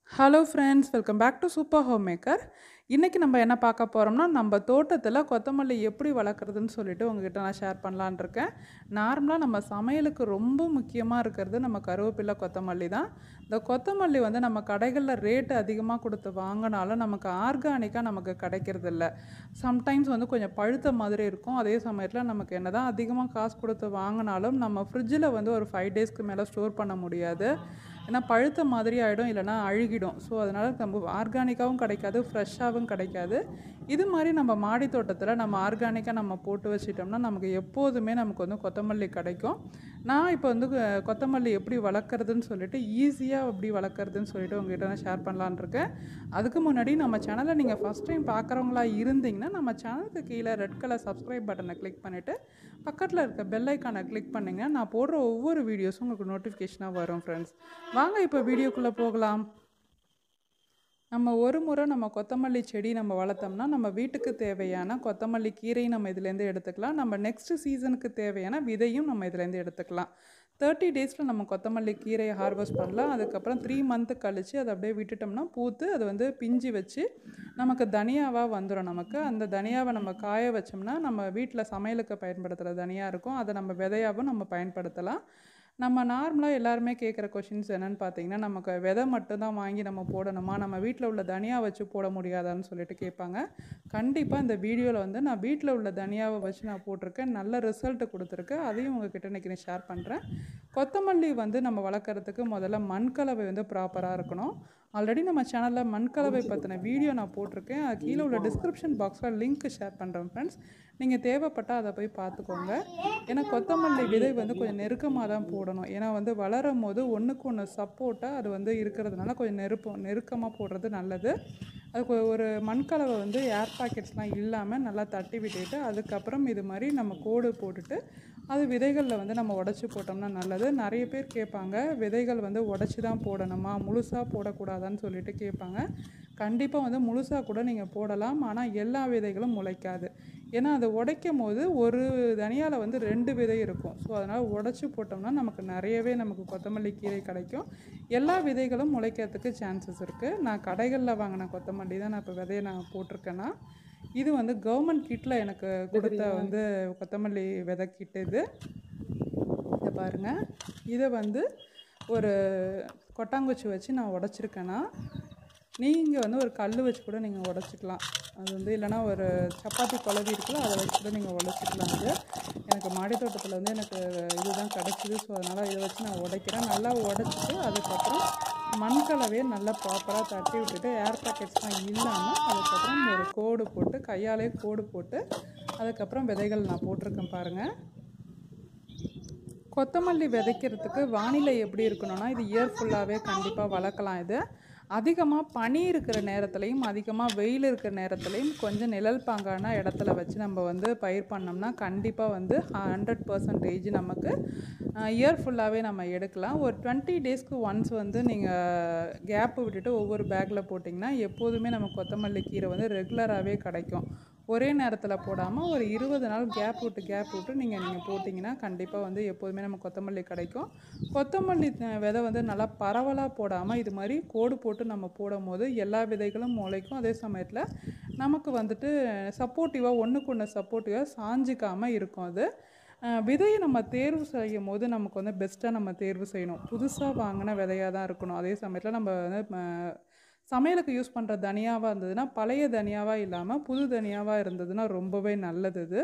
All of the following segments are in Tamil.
hello friends welcome back to super home maker இன்றைக்கி நம்ம என்ன பார்க்க போகிறோம்னா நம்ம தோட்டத்தில் கொத்தமல்லி எப்படி வளர்க்குறதுன்னு சொல்லிட்டு உங்ககிட்ட நான் ஷேர் பண்ணலான்னு இருக்கேன் நார்மலாக நம்ம சமையலுக்கு ரொம்ப முக்கியமாக இருக்கிறது நம்ம கருவேப்பிலை கொத்தமல்லி தான் இந்த கொத்தமல்லி வந்து நம்ம கடைகளில் ரேட்டு அதிகமாக கொடுத்து வாங்கினாலும் நமக்கு ஆர்கானிக்காக நமக்கு கிடைக்கிறது இல்லை சம்டைம்ஸ் வந்து கொஞ்சம் பழுத்த மாதிரி இருக்கும் அதே சமயத்தில் நமக்கு என்ன தான் அதிகமாக காசு கொடுத்து வாங்கினாலும் நம்ம ஃப்ரிட்ஜில் வந்து ஒரு ஃபைவ் டேஸ்க்கு மேலே ஸ்டோர் பண்ண முடியாது ஏன்னா பழுத்த மாதிரி ஆகிடும் இல்லைனா அழுகிடும் ஸோ அதனால் நம்ம ஆர்கானிக்காகவும் கிடைக்காது ஃப்ரெஷ்ஷாகவும் கிடைக்காது இது மாதிரி நம்ம மாடி தோட்டத்தில் நம்ம ஆர்கானிக்காக நம்ம போட்டு வச்சிட்டோம்னா நமக்கு எப்போதுமே நமக்கு வந்து கொத்தமல்லி கிடைக்கும் நான் இப்போ வந்து அஹ், கொத்தமல்லி எப்படி வளர்க்குறதுன்னு சொல்லிட்டு ஈஸியாக எப்படி வளர்க்குறதுன்னு சொல்லிட்டு உங்ககிட்ட நான் ஷேர் பண்ணலான்னு இருக்கேன் அதுக்கு முன்னாடி நம்ம சேனலை நீங்கள் ஃபஸ்ட் டைம் பார்க்குறவங்களா இருந்தீங்கன்னா நம்ம சேனலுக்கு கீழே ரெட் கலர் சப்ஸ்கிரைப் பட்டனை கிளிக் பண்ணிவிட்டு பக்கத்தில் இருக்க பெல் ஐக்கானை கிளிக் பண்ணிங்கன்னா நான் போடுற ஒவ்வொரு வீடியோஸும் உங்களுக்கு நோட்டிஃபிகேஷனாக வரும் ஃப்ரெண்ட்ஸ் வாங்க இப்போ வீடியோக்குள்ளே போகலாம் நம்ம ஒரு முறை நம்ம கொத்தமல்லி செடி நம்ம வளர்த்தோம்னா நம்ம வீட்டுக்கு தேவையான கொத்தமல்லி கீரையும் நம்ம இதுலேருந்து எடுத்துக்கலாம் நம்ம நெக்ஸ்ட் சீசனுக்கு தேவையான விதையும் நம்ம இதுலேருந்து எடுத்துக்கலாம் தேர்ட்டி டேஸில் நம்ம கொத்தமல்லி கீரையை ஹார்வெஸ்ட் பண்ணலாம் அதுக்கப்புறம் த்ரீ மந்த்து கழித்து அதை அப்படியே விட்டுட்டோம்னா பூத்து அது வந்து பிஞ்சு வச்சு நமக்கு தனியாவாக வந்துடும் நமக்கு அந்த தனியாவை நம்ம காய வச்சோம்னா நம்ம வீட்டில் சமையலுக்கு பயன்படுத்துகிற தனியாக இருக்கும் அதை நம்ம விதையாகவும் நம்ம பயன்படுத்தலாம் நம்ம நார்மலாக எல்லாருமே கேட்குற கொஷின்ஸ் என்னன்னு பார்த்தீங்கன்னா நமக்கு விதை மட்டும்தான் வாங்கி நம்ம போடணுமா நம்ம வீட்டில் உள்ள தனியா வச்சு போட முடியாதான்னு சொல்லிட்டு கேட்பாங்க கண்டிப்பாக இந்த வீடியோவில் வந்து நான் வீட்டில் உள்ள தனியாவை வச்சு நான் போட்டிருக்கேன் நல்ல ரிசல்ட் கொடுத்துருக்கு அதையும் உங்ககிட்ட இன்றைக்கி நான் ஷேர் பண்ணுறேன் கொத்தமல்லி வந்து நம்ம வளர்க்குறதுக்கு முதல்ல மண்கலவை வந்து ப்ராப்பராக இருக்கணும் ஆல்ரெடி நம்ம சேனலில் மண்கலவை பற்றின வீடியோ நான் போட்டிருக்கேன் அது கீழே உள்ள டிஸ்கிரிப்ஷன் பாக்ஸில் லிங்க் ஷேர் பண்ணுறேன் ஃப்ரெண்ட்ஸ் நீங்கள் தேவைப்பட்டால் அதை போய் பார்த்துக்கோங்க ஏன்னா கொத்தமல்லி விதை வந்து கொஞ்சம் நெருக்கமாக தான் போடணும் ஏன்னா வந்து வளரும் போது ஒன்றுக்கு ஒன்று சப்போர்ட்டாக அது வந்து இருக்கிறதுனால கொஞ்சம் நெருப்பம் நெருக்கமாக போடுறது நல்லது அதுக்கு ஒரு மண்கலவை வந்து ஏர் பாக்கெட்ஸ்லாம் இல்லாமல் நல்லா தட்டி விட்டுட்டு அதுக்கப்புறம் இது மாதிரி நம்ம கோடு போட்டுட்டு அது விதைகளில் வந்து நம்ம உடச்சி போட்டோம்னா நல்லது நிறைய பேர் கேட்பாங்க விதைகள் வந்து உடச்சி தான் போடணுமா முழுசாக போடக்கூடாதான்னு சொல்லிட்டு கேட்பாங்க கண்டிப்பாக வந்து முழுசாக கூட நீங்கள் போடலாம் ஆனால் எல்லா விதைகளும் முளைக்காது ஏன்னா அதை உடைக்கும் போது ஒரு தனியால் வந்து ரெண்டு விதை இருக்கும் ஸோ அதனால் உடச்சி போட்டோம்னா நமக்கு நிறையவே நமக்கு கொத்தமல்லி கீரை கிடைக்கும் எல்லா விதைகளும் முளைக்கிறதுக்கு சான்சஸ் இருக்குது நான் கடைகளில் வாங்கின கொத்தமல்லி தான் நான் இப்போ விதையை நான் போட்டிருக்கேன்னா இது வந்து கவர்மெண்ட் கிட்டில் எனக்கு கொடுத்த வந்து கொத்தமல்லி விதை கிட்டு இது இதை பாருங்கள் இதை வந்து ஒரு கொட்டாங்குச்சி வச்சு நான் உடச்சிருக்கேன்னா நீங்கள் வந்து ஒரு கல் வச்சு கூட நீங்கள் உடச்சிக்கலாம் அது வந்து இல்லைன்னா ஒரு சப்பாத்தி குழவி இருக்குல்ல அதை வச்சு கூட நீங்கள் உடச்சிக்கலாம் அது எனக்கு மாடி தோட்டத்தில் வந்து எனக்கு இதுதான் கிடச்சிது ஸோ அதனால் இதை வச்சு நான் உடைக்கிறேன் நல்லா உடச்சிட்டு அதுக்கப்புறம் மண்கலவையை நல்லா ப்ராப்பராக தட்டி விட்டுட்டு ஏர் பாக்கெட்ஸ்லாம் இல்லாமல் அதுக்கப்புறம் ஒரு கோடு போட்டு கையாலே கோடு போட்டு அதுக்கப்புறம் விதைகள் நான் போட்டிருக்கேன் பாருங்கள் கொத்தமல்லி விதைக்கிறதுக்கு வானிலை எப்படி இருக்கணும்னா இது இயர் ஃபுல்லாகவே கண்டிப்பாக வளர்க்கலாம் இது அதிகமாக பனி இருக்கிற நேரத்துலையும் அதிகமாக வெயில் இருக்கிற நேரத்துலையும் கொஞ்சம் நிழல் பாங்கான இடத்துல வச்சு நம்ம வந்து பயிர் பண்ணோம்னா கண்டிப்பாக வந்து ஹண்ட்ரட் பர்சன்டேஜ் நமக்கு இயர் ஃபுல்லாகவே நம்ம எடுக்கலாம் ஒரு டுவெண்ட்டி டேஸ்க்கு ஒன்ஸ் வந்து நீங்கள் கேப்பு விட்டுட்டு ஒவ்வொரு பேக்கில் போட்டிங்கன்னா எப்போதுமே நம்ம கொத்தமல்லி கீரை வந்து ரெகுலராகவே கிடைக்கும் ஒரே நேரத்தில் போடாமல் ஒரு இருபது நாள் கேப் விட்டு கேப் விட்டு நீங்கள் நீங்கள் போட்டிங்கன்னா கண்டிப்பாக வந்து எப்போதுமே நம்ம கொத்தமல்லி கிடைக்கும் கொத்தமல்லி அஹ், விதை வந்து நல்லா பரவலாக போடாமல் இது மாதிரி கோடு போட்டு நம்ம போடும் போது எல்லா விதைகளும் முளைக்கும் அதே சமயத்தில் நமக்கு வந்துட்டு சப்போர்ட்டிவாக ஒன்றுக்கு ஒன்று சப்போர்ட்டிவாக சாஞ்சிக்காமல் இருக்கும் அது அஹ், விதையை நம்ம தேர்வு செய்யும் போது நமக்கு வந்து பெஸ்ட்டாக நம்ம தேர்வு செய்யணும் புதுசாக வாங்கின விதையாக தான் இருக்கணும் அதே சமயத்தில் நம்ம வந்து ம- சமையலுக்கு யூஸ் பண்ணுற தனியாவாக இருந்ததுன்னா பழைய தனியாவாக இல்லாமல் புது தனியாவாக இருந்ததுன்னா ரொம்பவே நல்லது இது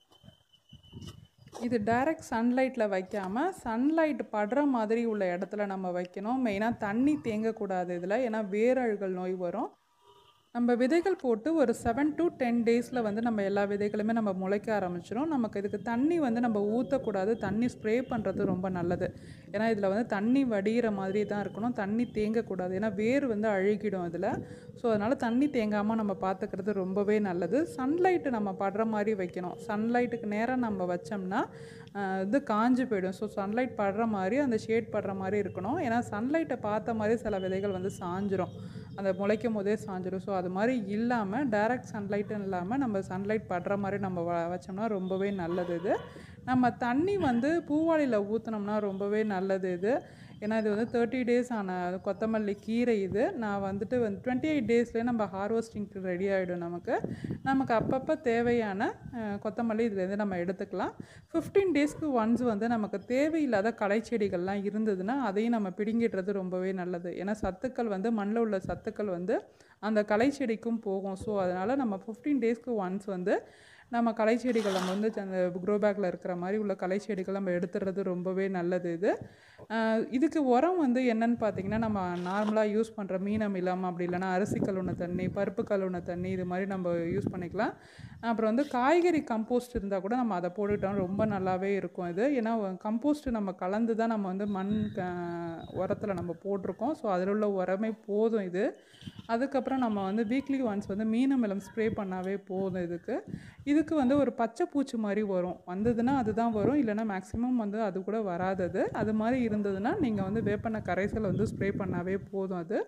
இது டைரக்ட் சன்லைட்டில் வைக்காமல் சன்லைட் படுற மாதிரி உள்ள இடத்துல நம்ம வைக்கணும் மெயினாக தண்ணி தேங்கக்கூடாது இதில் ஏன்னா வேரழுகல் நோய் வரும் நம்ம விதைகள் போட்டு ஒரு செவன் to டென் டேஸில் வந்து நம்ம எல்லா விதைகளுமே நம்ம முளைக்க ஆரம்பிச்சிடும் நமக்கு இதுக்கு தண்ணி வந்து நம்ம ஊற்றக்கூடாது தண்ணி ஸ்ப்ரே பண்ணுறது ரொம்ப நல்லது ஏன்னா இதில் வந்து தண்ணி வடிகிற மாதிரி தான் இருக்கணும் தண்ணி தேங்கக்கூடாது ஏன்னா வேர் வந்து அழுகிடும் இதில் ஸோ அதனால் தண்ணி தேங்காமல் நம்ம பார்த்துக்கிறது ரொம்பவே நல்லது சன்லைட்டு நம்ம படுற மாதிரி வைக்கணும் சன்லைட்டுக்கு நேராக நம்ம வச்சோம்னா ஆஹ், இது காஞ்சு போயிடும் ஸோ சன்லைட் படுற மாதிரி அந்த ஷேட் படுற மாதிரி இருக்கணும் ஏன்னா சன்லைட்டை பார்த்த மாதிரி சில விதைகள் வந்து சாஞ்சிரும் அந்த முளைக்கும் போதே சாஞ்சிரும் ஸோ அது மாதிரி இல்லாமல் டைரக்ட் சன்லைட்டும் இல்லாமல் நம்ம சன்லைட் படுற மாதிரி நம்ம வ வச்சோம்னா ரொம்பவே நல்லது இது நம்ம தண்ணி வந்து பூவாளியில் ஊற்றினோம்னா ரொம்பவே நல்லது இது ஏன்னா இது வந்து தேர்ட்டி டேஸ் ஆன கொத்தமல்லி கீரை இது நான் வந்துட்டு வந்து டுவெண்ட்டி எயிட் டேஸ்லேயே நம்ம ஹார்வெஸ்டிங்க்கு ரெடி ஆகிடும் நமக்கு நமக்கு அப்பப்போ தேவையான அஹ், கொத்தமல்லி இதுலேருந்து நம்ம எடுத்துக்கலாம் ஃபிஃப்டீன் டேஸ்க்கு ஒன்ஸ் வந்து நமக்கு தேவையில்லாத களை செடிகள்லாம் இருந்ததுன்னா அதையும் நம்ம பிடுங்கிடுறது ரொம்பவே நல்லது ஏன்னா சத்துக்கள் வந்து மண்ணில் உள்ள சத்துக்கள் வந்து அந்த களை செடிக்கும் போகும் ஸோ அதனால் நம்ம ஃபிஃப்டீன் டேஸ்க்கு ஒன்ஸ் வந்து நம்ம களை செடிகள் நம்ம வந்து அந்த க்ரோ பேக்கில் இருக்கிற மாதிரி உள்ள களை செடிகள் நம்ம எடுத்துடுறது ரொம்பவே நல்லது இது ஆஹ் இதுக்கு உரம் வந்து என்னன்னு பார்த்தீங்கன்னா நம்ம நார்மலாக யூஸ் பண்ணுற மீனமிலம் அப்படி இல்லைன்னா அரிசி கழுவுன தண்ணி பருப்பு கழுவுன தண்ணி இது மாதிரி நம்ம யூஸ் பண்ணிக்கலாம் அப்புறம் வந்து காய்கறி கம்போஸ்ட் இருந்தால் கூட நம்ம அதை போட்டுட்டோம் ரொம்ப நல்லாவே இருக்கும் இது ஏன்னா கம்போஸ்ட் நம்ம கலந்து தான் நம்ம வந்து மண் உரத்தில் நம்ம போட்டிருக்கோம் ஸோ அதில் உள்ள உரமே போதும் இது அதுக்கப்புறம் நம்ம வந்து வீக்லி ஒன்ஸ் வந்து மீனமிலம் ஸ்ப்ரே பண்ணாவே போதும் இதுக்கு இதுக்கு வந்து ஒரு பச்சை பூச்சி மாதிரி வரும் வந்ததுன்னா அதுதான் வரும் இல்லைன்னா மேக்ஸிமம் வந்து அது கூட வராதது அது மாதிரி இருந்ததுன்னா நீங்கள் வந்து வேப்பெண்ணெய் கரைசல் வந்து ஸ்ப்ரே பண்ணாவே போதும் அது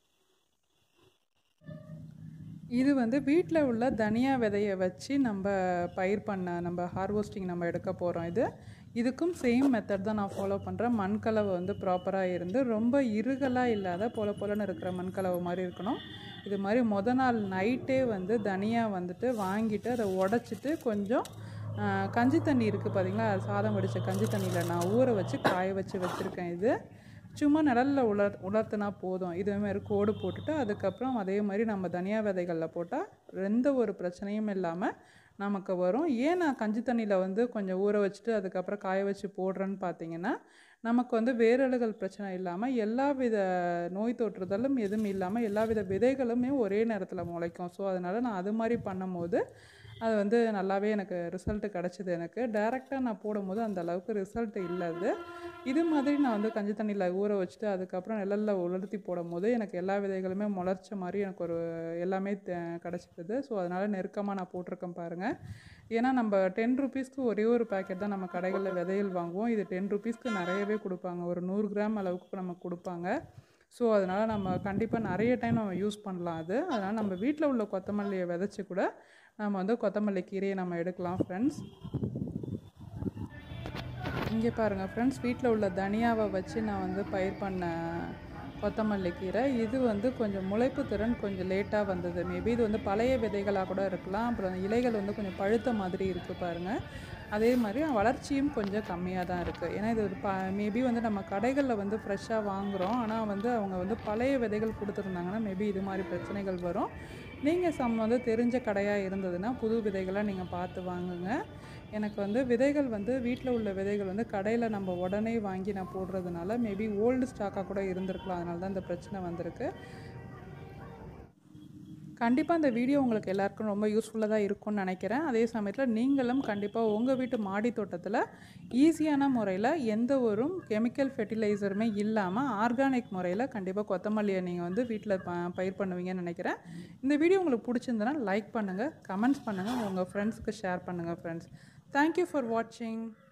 இது வந்து வீட்டில் உள்ள தனியா விதையை வச்சு நம்ம பயிர் பண்ண நம்ம ஹார்வெஸ்டிங் நம்ம எடுக்க போகிறோம் இது இதுக்கும் சேம் மெத்தட் தான் நான் ஃபாலோ பண்ணுறேன் மண்கலவை வந்து ப்ராப்பராக இருந்து ரொம்ப இருகலாக இல்லாத பொல பொலன்னு இருக்கிற மண்கலவை மாதிரி இருக்கணும் இது மாதிரி முத நாள் நைட்டே வந்து தனியா வந்துட்டு வாங்கிட்டு அதை உடச்சிட்டு கொஞ்சம் ஆஹ், கஞ்சி தண்ணி இருக்குது பார்த்தீங்களா சாதம் வடித்த கஞ்சி தண்ணியில் நான் ஊற வச்சு காய வச்சு வச்சுருக்கேன் இது சும்மா நிழலில் உலர் உலர்த்தினா போதும் இதே மாதிரி கோடு போட்டுட்டு அதுக்கப்புறம் அதே மாதிரி நம்ம தனியா விதைகளில் போட்டால் எந்த ஒரு பிரச்சனையும் இல்லாமல் நமக்கு வரும் ஏன் நான் கஞ்சி தண்ணியில் வந்து கொஞ்சம் ஊற வச்சுட்டு அதுக்கப்புறம் காய வச்சு போடுறேன்னு பார்த்தீங்கன்னா நமக்கு வந்து வேரலுகள் பிரச்சனை இல்லாமல் எல்லா வித நோய் தொற்றுதலும் எதுவும் இல்லாமல் எல்லா வித விதைகளுமே ஒரே நேரத்தில் முளைக்கும் ஸோ அதனால் நான் அது மாதிரி பண்ணும்போது அது வந்து நல்லாவே எனக்கு ரிசல்ட்டு கிடச்சிது எனக்கு டைரெக்டாக நான் போடும்போது அந்த அளவுக்கு ரிசல்ட் இல்லை அது இது மாதிரி நான் வந்து கஞ்சி தண்ணியில் ஊற வச்சுட்டு அதுக்கப்புறம் நிழலில் உலர்த்தி போடும்போது எனக்கு எல்லா விதைகளுமே முளைச்ச மாதிரி எனக்கு ஒரு எல்லாமே தே- கிடச்சிருது ஸோ அதனால் நெருக்கமாக நான் போட்டிருக்கேன் பாருங்கள் ஏன்னா நம்ம டென் ருபீஸ்க்கு ஒரே ஒரு பேக்கெட் தான் நம்ம கடைகளில் விதைகள் வாங்குவோம் இது டென் ருபீஸ்க்கு நிறையவே கொடுப்பாங்க ஒரு நூறு கிராம் அளவுக்கு நமக்கு கொடுப்பாங்க ஸோ அதனால் நம்ம கண்டிப்பாக நிறைய டைம் நம்ம யூஸ் பண்ணலாம் அது அதனால் நம்ம வீட்டில் உள்ள கொத்தமல்லியை விதைச்சி கூட நம்ம வந்து கொத்தமல்லி கீரையை நம்ம எடுக்கலாம் ஃப்ரெண்ட்ஸ் இங்கே பாருங்கள் ஃப்ரெண்ட்ஸ் வீட்டில் உள்ள தனியாவை வச்சு நான் வந்து பயிர் பண்ண கொத்தமல்லி கீரை இது வந்து கொஞ்சம் முளைப்பு திறன் கொஞ்சம் லேட்டாக வந்தது மேபி இது வந்து பழைய விதைகளாக கூட இருக்கலாம் அப்புறம் இலைகள் வந்து கொஞ்சம் பழுத்த மாதிரி இருக்குது பாருங்கள் அதே மாதிரி வளர்ச்சியும் கொஞ்சம் கம்மியாக தான் இருக்குது ஏன்னா இது ஒரு ப மேபி வந்து நம்ம கடைகளில் வந்து ஃப்ரெஷ்ஷாக வாங்குகிறோம் ஆனால் வந்து அவங்க வந்து பழைய விதைகள் கொடுத்துருந்தாங்கன்னா மேபி இது மாதிரி பிரச்சனைகள் வரும் நீங்கள் சம் வந்து தெரிஞ்ச கடையாக இருந்ததுன்னா புது விதைகளாக நீங்கள் பார்த்து வாங்குங்க எனக்கு வந்து விதைகள் வந்து வீட்டில் உள்ள விதைகள் வந்து கடையில் நம்ம உடனே வாங்கி நான் போடுறதுனால மேபி ஓல்டு ஸ்டாக்காக கூட இருந்திருக்கலாம் அதனால தான் இந்த பிரச்சனை வந்திருக்கு கண்டிப்பாக இந்த வீடியோ உங்களுக்கு எல்லாருக்கும் ரொம்ப யூஸ்ஃபுல்லாக தான் இருக்கும்னு நினைக்கிறேன் அதே சமயத்தில் நீங்களும் கண்டிப்பாக உங்கள் வீட்டு மாடி தோட்டத்தில் ஈஸியான முறையில் எந்த ஒரு கெமிக்கல் ஃபெர்டிலைசருமே இல்லாமல் ஆர்கானிக் முறையில் கண்டிப்பாக கொத்தமல்லியை நீங்கள் வந்து வீட்டில் ப பயிர் பண்ணுவீங்கன்னு நினைக்கிறேன் இந்த வீடியோ உங்களுக்கு பிடிச்சிருந்தனா லைக் பண்ணுங்கள் கமெண்ட்ஸ் பண்ணுங்கள் உங்கள் ஃப்ரெண்ட்ஸ்க்கு ஷேர் பண்ணுங்கள் ஃப்ரெண்ட்ஸ் தேங்க்யூ ஃபார் வாட்சிங்